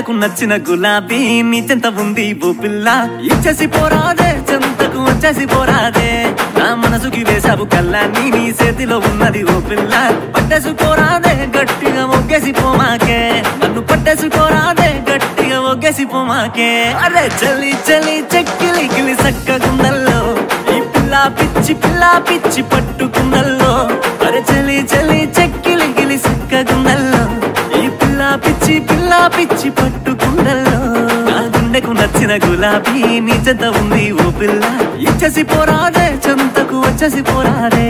గుండెకు నచ్చిన గులాబీ నీ చెంత ఉంది ఓ పిల్ల ఇచ్చేసి పోరాదే చెంతకు వచ్చేసి పోరాదే నా మనసుకి వేసావు కళ్ళాన్ని నీ చేతిలో ఉన్నది ఓ పిల్ల పట్టేసుకోరాదే గట్టిగా మొగ్గేసి పోమాకే నన్ను పట్టేసుకోరాదే గట్టిగా మొగ్గేసి పోమాకే అరే చలి చలి చెక్కిలి గిలి సక్కగుందల్లో ఈ పిల్ల పిచ్చి పిల్ల పిచ్చి పట్టుకుందల్లో అరే చలి చలి చెక్కిలి గిలి సక్కగుందల్లో ఈ పిల్ల పిచ్చి పిల్ల పిచ్చి పట్టుకుందల్లో నా గుండెకు నచ్చిన గులాబీ నీ చెంత ఉంది ఓ పిల్ల ఇచ్చేసి పోరాదే చెంతకు వచ్చేసి పోరాదే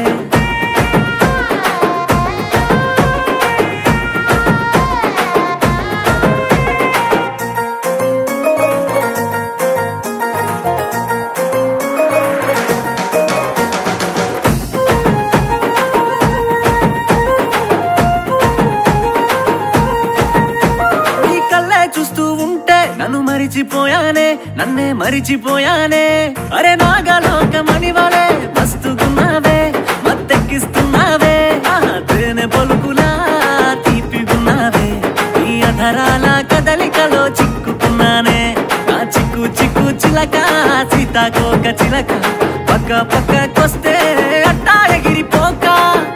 నీ కళ్ళే చూస్తూ ఉంటే నన్ను మరిచిపోయానే నన్నే మరిచిపోయానే అరే నాగలోకమణి వాలే మస్తుకున్నావే మత్తెక్కిస్తున్నావే ఆహా, తేనె పలుకులా తీపిగున్నావే నీ అధరాల కదలికలో చిక్కుకున్నానే నా చిక్కు చిక్కు చిలక సీతాకోక చిలక పక్క పక్కకొస్తే అట్టా ఎగిరిపోక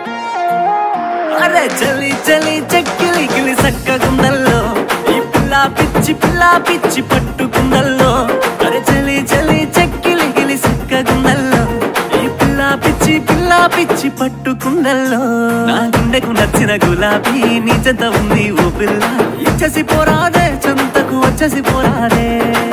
అరే చలి చలి చెక్కిలి గిలి సక్కగుందల్లో ఈ పిల్ల పిచ్చి పిల్ల పిచ్చి పట్టుకుందల్లో అరే చలి చలి చెక్కిలి గిలి సక్కగుందల్లో ఈ పిల్ల పిచ్చి పిల్ల పిచ్చి పట్టుకుందల్లో నా గుండెకు నచ్చిన గులాబీ నీ చెంత ఉంది ఓ పిల్ల ఇచ్చేసి పోరాదే చెంతకు వచ్చేసి పోరాదే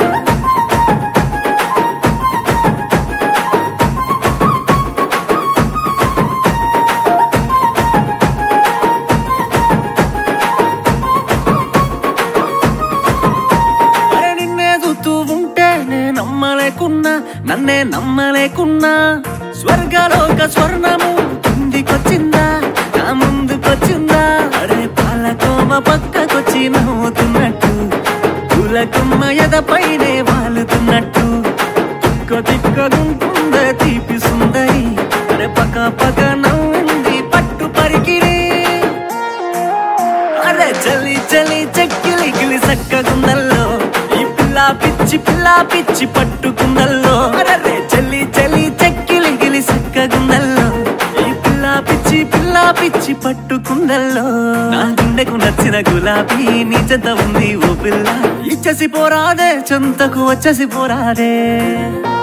అరే నిన్నే చూస్తూ ఉంటే నే నమ్మలేకున్నా నన్నే నమ్మలేకున్నా స్వర్గలోక స్వర్ణము కిందికొచ్చిందా నా ముందుకొచ్చిందా అరే పాలకోమ పక్కకొచ్చి నవ్వుతున్నట్టు పూలకొమ్మ ఎదపైనే వాలుతున్నట్టు తిక్క తిక్కగుంటుందే తీపి సుందరి అరే పక్క పక్క నవ్వుంది పట్టు పరికిరి అరే చలి చలి చెక్కిలి గిలి సక్కగుందల్లో ఈ పిల్ల పిచ్చి పిల్ల పిచ్చి పట్టుకుందల్లో అరే చలి చలి చెక్కిలి గిలి సక్కగుందల్లో ఈ పిల్ల పిచ్చి పిల్ల పిచ్చి పట్టుకుందల్లో నా గుండెకు నచ్చిన గులాబీ నీ చెంత ఉంది ఓ పిల్ల ఇచ్చేసి పోరాదే చెంతకు వచ్చేసి పోరాదే